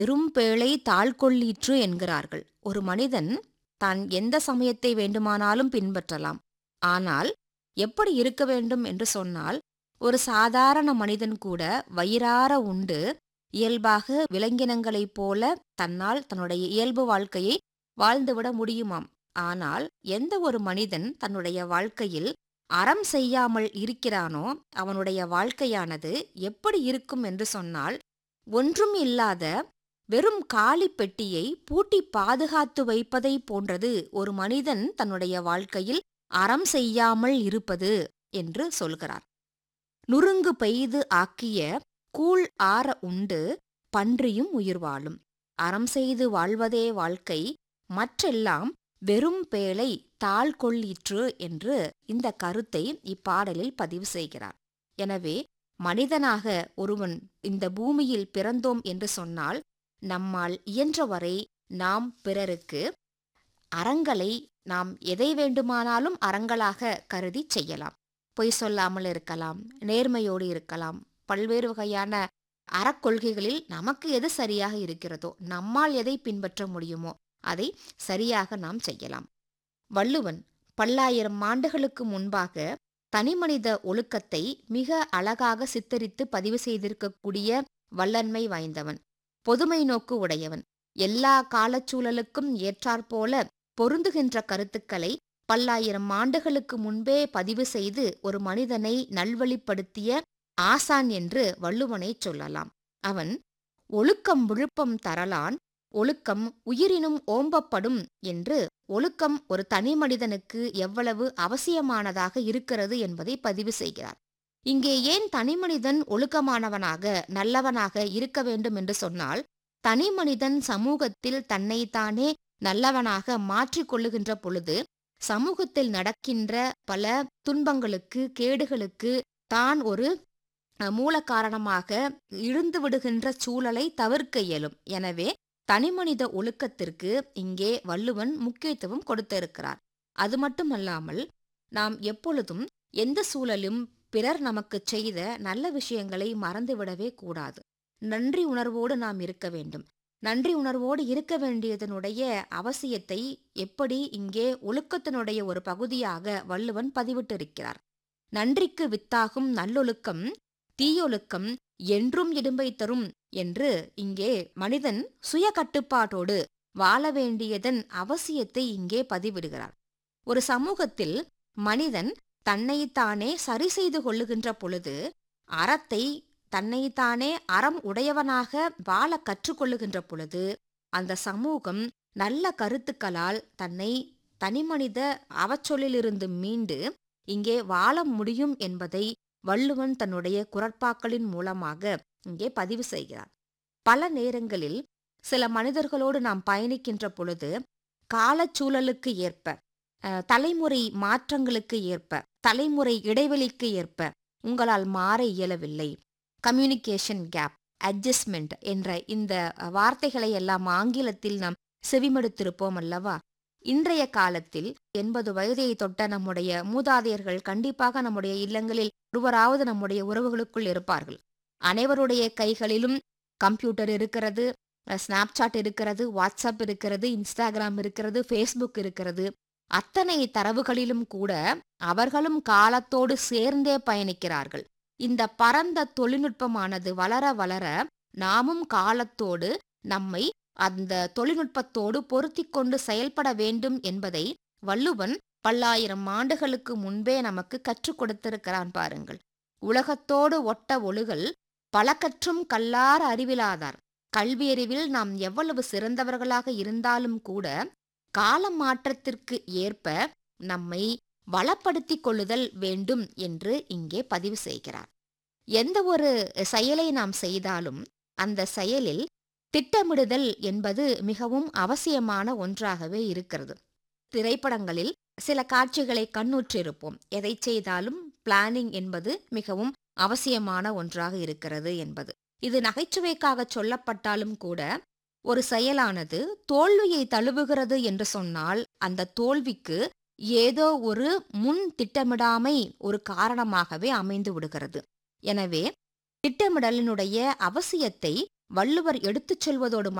வெறும் பேழை தாழ்கொள்ளீற்று என்கிறார்கள் ஒரு மனிதன் தான் எந்த சமயத்தை வேண்டுமானாலும் பின்பற்றலாம் ஆனால் எப்படி இருக்க வேண்டும் என்று சொன்னால் ஒரு சாதாரண மனிதன் கூட வயிறார உண்டு இயல்பாக விலங்கினங்களைப் போல தன்னால் தன்னுடைய இயல்பு வாழ்க்கையை வாழ்ந்துவிட முடியுமாம் ஆனால் எந்த ஒரு மனிதன் தன்னுடைய வாழ்க்கையில் அறம் செய்யாமல் இருக்கிறானோ அவனுடைய வாழ்க்கையானது எப்படி இருக்கும் என்று சொன்னால் ஒன்றும் இல்லாத வெறும் காலி பெட்டியை பூட்டி பாதுகாத்து வைப்பதை போன்றது ஒரு மனிதன் தன்னுடைய வாழ்க்கையில் அறம் செய்யாமல் இருப்பது என்று சொல்கிறார் நுறுங்கு பெய்து ஆக்கிய கூழ் ஆற உண்டு பன்றியும் உயிர் வாழும் அறம் செய்து வாழ்வதே வாழ்க்கை மற்றெல்லாம் வெறும் பேழை தாழ் கொள்ளீற்று என்று இந்த கருத்தை இப்பாடலில் பதிவு செய்கிறார் எனவே மனிதனாக ஒருவன் இந்த பூமியில் பிறந்தோம் என்று சொன்னால் நம்மால் இயன்றவரை நாம் பிறருக்கு அறங்களை நாம் எதை வேண்டுமானாலும் அறங்களாக கருதி செய்யலாம் பொய் சொல்லாமல் இருக்கலாம் நேர்மையோடு இருக்கலாம் பல்வேறு வகையான அறக்கொள்கைகளில் நமக்கு எது சரியாக இருக்கிறதோ நம்மால் எதை பின்பற்ற முடியுமோ அதை சரியாக நாம் செய்யலாம் வள்ளுவன் பல்லாயிரம் ஆண்டுகளுக்கு முன்பாக தனிமனித ஒழுக்கத்தை மிக அழகாக சித்தரித்து பதிவு செய்திருக்கக்கூடிய வல்லன்மை வாய்ந்தவன் பொதுமை நோக்கு உடையவன் எல்லா காலச்சூழலுக்கும் ஏற்றாற்போல பொருந்துகின்ற கருத்துக்களை பல்லாயிரம் ஆண்டுகளுக்கு முன்பே பதிவு செய்து ஒரு மனிதனை நல்வழிப்படுத்திய ஆசான் என்று வள்ளுவனை சொல்லலாம் அவன் ஒழுக்கம் விழுப்பம் தரலான் ஒழுக்கம் உயிரினும் ஓம்பப்படும் என்று ஒழுக்கம் ஒரு தனி மனிதனுக்கு எவ்வளவு அவசியமானதாக இருக்கிறது என்பதை பதிவு செய்கிறார் இங்கே ஏன் தனிமனிதன் ஒழுக்கமானவனாக நல்லவனாக இருக்க வேண்டும் என்று சொன்னால் தனி மனிதன் சமூகத்தில் தன்னைத்தானே நல்லவனாக மாற்றிக்கொள்ளுகின்ற பொழுது சமூகத்தில் நடக்கின்ற பல துன்பங்களுக்கு கேடுகளுக்கு தான் ஒரு மூல காரணமாக இழுந்து விடுகின்ற சூழலை தவிர்க்க இயலும் எனவே தனிமனித ஒழுக்கத்திற்கு இங்கே வள்ளுவன் முக்கியத்துவம் கொடுத்திருக்கிறார் அது மட்டுமல்லாமல் நாம் எப்பொழுதும் எந்த சூழலும் பிறர் நமக்கு செய்த நல்ல விஷயங்களை மறந்துவிடவே கூடாது நன்றி உணர்வோடு நாம் இருக்க வேண்டும் நன்றி உணர்வோடு இருக்க வேண்டியதனுடைய அவசியத்தை எப்படி இங்கே ஒழுக்கத்தினுடைய ஒரு பகுதியாக வள்ளுவன் பதிவிட்டிருக்கிறார் நன்றிக்கு வித்தாகும் நல்லொழுக்கம் தீயொழுக்கம் என்றும் இடும்பை தரும் என்று இங்கே மனிதன் சுய கட்டுப்பாட்டோடு வாழ வேண்டியதன் அவசியத்தை இங்கே பதிவிடுகிறார் ஒரு சமூகத்தில் மனிதன் தன்னைத்தானே சரி செய்து கொள்ளுகின்ற பொழுது அறத்தை தன்னைத்தானே அறம் உடையவனாக வாழ கற்றுக்கொள்ளுகின்ற பொழுது அந்த சமூகம் நல்ல கருத்துக்களால் தன்னை தனிமனித அவச்சொல்லிலிருந்து மீண்டு இங்கே வாழ முடியும் என்பதை வள்ளுவன் தன்னுடைய குரட்பாக்களின் மூலமாக இங்கே பதிவு செய்கிறார் பல நேரங்களில் சில மனிதர்களோடு நாம் பயணிக்கின்ற பொழுது காலச்சூழலுக்கு ஏற்ப தலைமுறை மாற்றங்களுக்கு ஏற்ப தலைமுறை இடைவெளிக்கு ஏற்ப உங்களால் மாற இயலவில்லை கம்யூனிகேஷன் கேப் அட்ஜஸ்ட்மெண்ட் என்ற இந்த வார்த்தைகளை எல்லாம் ஆங்கிலத்தில் நாம் செவிமடுத்திருப்போம் அல்லவா இன்றைய காலத்தில் எண்பது வயதை தொட்ட நம்முடைய மூதாதையர்கள் கண்டிப்பாக நம்முடைய இல்லங்களில் ஒருவராவது நம்முடைய உறவுகளுக்குள் இருப்பார்கள் அனைவருடைய கைகளிலும் கம்ப்யூட்டர் இருக்கிறது ஸ்னாப்சாட் இருக்கிறது வாட்ஸ்அப் இருக்கிறது இன்ஸ்டாகிராம் இருக்கிறது ஃபேஸ்புக் இருக்கிறது அத்தனை தரவுகளிலும் கூட அவர்களும் காலத்தோடு சேர்ந்தே பயணிக்கிறார்கள் இந்த பரந்த தொழில்நுட்பமானது வளர வளர நாமும் காலத்தோடு நம்மை அந்த தொழில்நுட்பத்தோடு பொருத்தி கொண்டு செயல்பட வேண்டும் என்பதை வள்ளுவன் பல்லாயிரம் ஆண்டுகளுக்கு முன்பே நமக்கு கற்றுக் கொடுத்திருக்கிறான் பாருங்கள் உலகத்தோடு ஒட்ட ஒழுகல் பல கற்றும் கல்லார் அறிவிலாதார் கல்வியறிவில் நாம் எவ்வளவு சிறந்தவர்களாக இருந்தாலும் கூட கால மாற்றத்திற்கு ஏற்ப நம்மை வளப்படுத்திக் கொள்ளுதல் வேண்டும் என்று இங்கே பதிவு செய்கிறார் எந்த ஒரு செயலை நாம் செய்தாலும் அந்த செயலில் திட்டமிடுதல் என்பது மிகவும் அவசியமான ஒன்றாகவே இருக்கிறது திரைப்படங்களில் சில காட்சிகளை கண்ணுற்றிருப்போம் எதை செய்தாலும் பிளானிங் என்பது மிகவும் அவசியமான ஒன்றாக இருக்கிறது என்பது இது நகைச்சுவைக்காக சொல்லப்பட்டாலும் கூட ஒரு செயலானது தோல்வியை தழுவுகிறது என்று சொன்னால் அந்த தோல்விக்கு ஏதோ ஒரு முன் திட்டமிடாமை ஒரு காரணமாகவே அமைந்து விடுகிறது எனவே திட்டமிடலினுடைய அவசியத்தை வள்ளுவர் எடுத்துச் சொல்வதோடு